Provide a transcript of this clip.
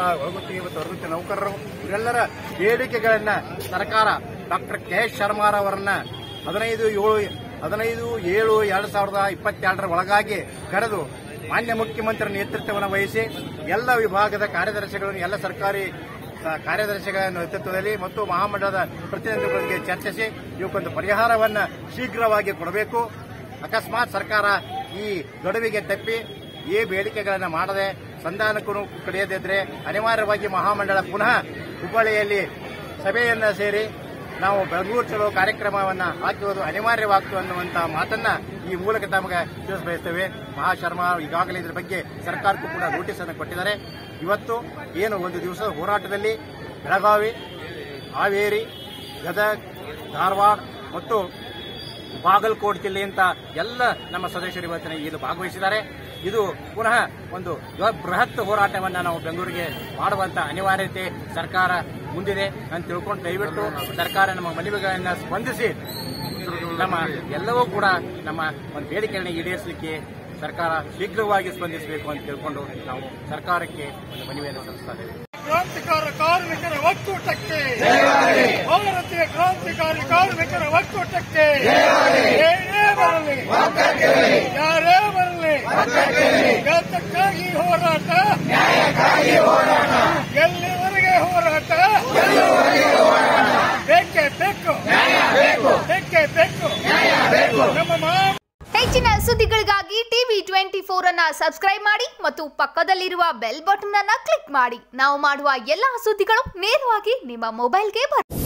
ಒಳಗುತ್ತಿಗೆ ಮತ್ತು ಹೊರಗುತ್ತಿ ನೌಕರರು ಇವರೆಲ್ಲರ ಬೇಡಿಕೆಗಳನ್ನ ಸರ್ಕಾರ ಡಾಕ್ಟರ್ ಕೆ ಎಸ್ ಶರ್ಮಾರವರನ್ನ ಹದಿನೈದು ಏಳು ಹದಿನೈದು ಏಳು ಎರಡ್ ಸಾವಿರದ ಇಪ್ಪತ್ತೆರಡರ ಒಳಗಾಗಿ ಕರೆದು ಮಾನ್ಯ ಮುಖ್ಯಮಂತ್ರಿ ನೇತೃತ್ವವನ್ನು ವಹಿಸಿ ಎಲ್ಲ ವಿಭಾಗದ ಕಾರ್ಯದರ್ಶಿಗಳನ್ನು ಎಲ್ಲ ಸರ್ಕಾರಿ ಸ- ಕಾರ್ಯದರ್ಶಿಗಳ ನೇತೃತ್ವದಲ್ಲಿ ಮತ್ತು ಮಹಾಮಂಡಲದ ಪ್ರತಿನಿಧಿಗಳೊಂದಿಗೆ ಚರ್ಚಿಸಿ ಇವಕ್ಕೊಂದು ಪರಿಹಾರವನ್ನ ಶೀಘ್ರವಾಗಿ ಕೊಡಬೇಕು ಅಕಸ್ಮಾತ್ ಸರ್ಕಾರ ಈ ಗಡುವಿಗೆ ತಪ್ಪಿ ಈ ಬೇಡಿಕೆಗಳನ್ನು ಮಾಡದೆ ಸಂಧಾನಕ್ಕೂ ಕಡಿಯದಿದ್ರೆ ಅನಿವಾರ್ಯವಾಗಿ ಮಹಾಮಂಡಳ ಪುನಃ ಹುಬ್ಬಳ್ಳಿಯಲ್ಲಿ ಸಭೆಯನ್ನ ಸೇರಿ ನಾವು ಬೆಳಗೂರು ಚಲೋ ಕಾರ್ಯಕ್ರಮವನ್ನ ಹಾಕುವುದು ಅನಿವಾರ್ಯವಾಗ್ತು ಅನ್ನುವಂತ ಮಾತನ್ನ ಈ ಮೂಲಕ ತಮಗೆ ತಿಳಿಸಬಯಸ್ತೇವೆ ಮಹಾಶರ್ಮಾ ಈಗಾಗಲೇ ಇದರ ಬಗ್ಗೆ ಸರ್ಕಾರಕ್ಕೂ ಕೂಡ ನೋಟಿಸ್ ಅನ್ನು ಕೊಟ್ಟಿದ್ದಾರೆ ಇವತ್ತು ಏನು ಒಂದು ದಿವಸದ ಹೋರಾಟದಲ್ಲಿ ಬೆಳಗಾವಿ ಹಾವೇರಿ ಗದಗ್ ಧಾರವಾಡ ಮತ್ತು ಬಾಗಲಕೋಟ್ ಜಿಲ್ಲೆಯಿಂದ ಎಲ್ಲ ನಮ್ಮ ಸದಸ್ಯರು ಇವತ್ತಿನ ಇದು ಭಾಗವಹಿಸಿದ್ದಾರೆ ಇದು ಪುನಃ ಒಂದು ದೊಡ್ಡ ಬೃಹತ್ ಹೋರಾಟವನ್ನ ನಾವು ಬೆಂಗಳೂರಿಗೆ ಮಾಡುವಂತ ಅನಿವಾರ್ಯತೆ ಸರ್ಕಾರ ಮುಂದಿದೆ ಅಂತ ತಿಳ್ಕೊಂಡು ದಯವಿಟ್ಟು ಸರ್ಕಾರ ನಮ್ಮ ಮನವಿಗಳನ್ನ ಸ್ಪಂದಿಸಿ ನಮ್ಮ ಎಲ್ಲವೂ ಕೂಡ ನಮ್ಮ ಒಂದು ಬೇಡಿಕೆಗಳನ್ನ ಈಡೇರಿಸಲಿಕ್ಕೆ ಸರ್ಕಾರ ಶೀಘ್ರವಾಗಿ ಸ್ಪಂದಿಸಬೇಕು ಅಂತ ತಿಳ್ಕೊಂಡು ನಾವು ಸರ್ಕಾರಕ್ಕೆ ಒಂದು ಮನವಿಯನ್ನು ಸಲ್ಲಿಸ್ತಾ ಇದ್ದೇವೆ ಕ್ರಾಂತಿಕಾರ ಕಾರ್ಮಿಕರ ಒಕ್ಕೂಟಕ್ಕೆ ಭಾರತೀಯ ಕ್ರಾಂತಿಕಾರಿ ಕಾರ್ಮಿಕರ ಒಕ್ಕೂಟಕ್ಕೆ ಏನೇ ಬರಲಿ ಯಾರೇ ಬರಲಿ ಯಾತಕ್ಕಾಗಿ ಹೋರಾಟ ಎಲ್ಲಿವರೆಗೆ ಹೋರಾಟ ಬೇಕೇ ಬೇಕು ಬೇಕೇ ಬೇಕು ನಮ್ಮ ಮಾ ಹೆಚ್ಚಿನ ಸುದ್ದಿಗಳಿಗಾಗಿ ಟಿವಿ ಟ್ವೆಂಟಿ ಫೋರ್ ಅನ್ನ ಸಬ್ಸ್ಕ್ರೈಬ್ ಮಾಡಿ ಮತ್ತು ಪಕ್ಕದಲ್ಲಿರುವ ಬೆಲ್ ಬಟನ್ ಅನ್ನ ಕ್ಲಿಕ್ ಮಾಡಿ ನಾವು ಮಾಡುವ ಎಲ್ಲಾ ಸುದ್ದಿಗಳು ನೇರವಾಗಿ ನಿಮ್ಮ ಮೊಬೈಲ್ಗೆ ಬರುತ್ತೆ